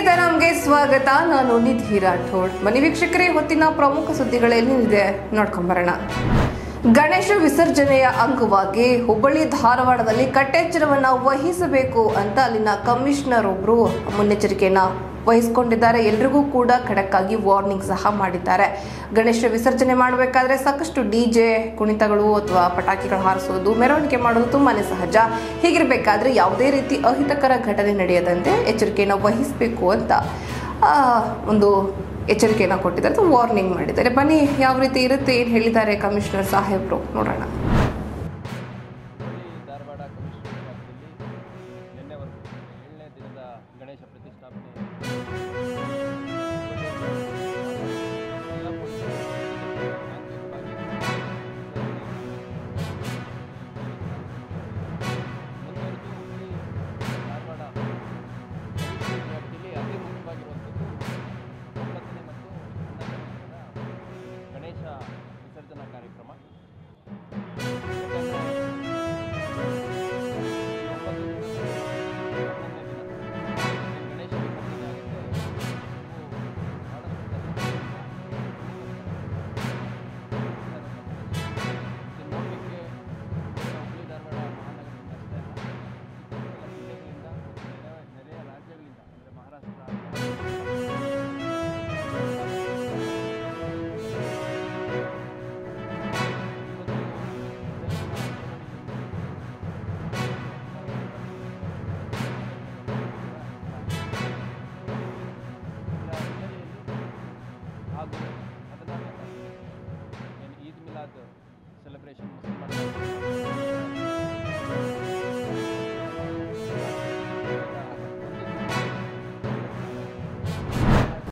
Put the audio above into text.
ನಮಗೆ ಸ್ವಾಗತ ನಾನು ನಿಧಿ ರಾಠೋಡ್ ಬನ್ನಿ ವೀಕ್ಷಕರೇ ಹೊತ್ತಿನ ಪ್ರಮುಖ ಸುದ್ದಿಗಳೇನಿದೆ ನೋಡ್ಕೊಂಬರೋಣ ಗಣೇಶ ವಿಸರ್ಜನೆಯ ಅಂಗವಾಗಿ ಹುಬ್ಬಳ್ಳಿ ಧಾರವಾಡದಲ್ಲಿ ಕಟ್ಟೆಚ್ಚರವನ್ನ ವಹಿಸಬೇಕು ಅಂತ ಅಲ್ಲಿನ ಕಮಿಷನರ್ ಒಬ್ರು ಮುನ್ನೆಚ್ಚರಿಕೆಯನ್ನ ವಹಿಸಿಕೊಂಡಿದ್ದಾರೆ ಎಲ್ರಿಗೂ ಕೂಡ ಖಡಕ್ ಆಗಿ ವಾರ್ನಿಂಗ್ ಸಹ ಮಾಡಿದ್ದಾರೆ ಗಣೇಶ ವಿಸರ್ಜನೆ ಮಾಡಬೇಕಾದ್ರೆ ಸಾಕಷ್ಟು ಡಿಜೆ ಕುಣಿತಗಳು ಅಥವಾ ಪಟಾಕಿಗಳು ಹಾರಿಸೋದು ಮೆರವಣಿಗೆ ಮಾಡೋದು ತುಂಬಾನೇ ಸಹಜ ಹೀಗಿರಬೇಕಾದ್ರೆ ಯಾವುದೇ ರೀತಿ ಅಹಿತಕರ ಘಟನೆ ನಡೆಯದಂತೆ ಎಚ್ಚರಿಕೆಯನ್ನು ವಹಿಸಬೇಕು ಅಂತ ಆ, ಒಂದು ಎಚ್ಚರಿಕೆಯನ್ನು ಕೊಟ್ಟಿದ್ದಾರೆ ಅಥವಾ ವಾರ್ನಿಂಗ್ ಮಾಡಿದ್ದಾರೆ ಬನ್ನಿ ಯಾವ ರೀತಿ ಇರುತ್ತೆ ಏನು ಹೇಳಿದ್ದಾರೆ ಕಮಿಷನರ್ ಸಾಹೇಬ್ರು ನೋಡೋಣ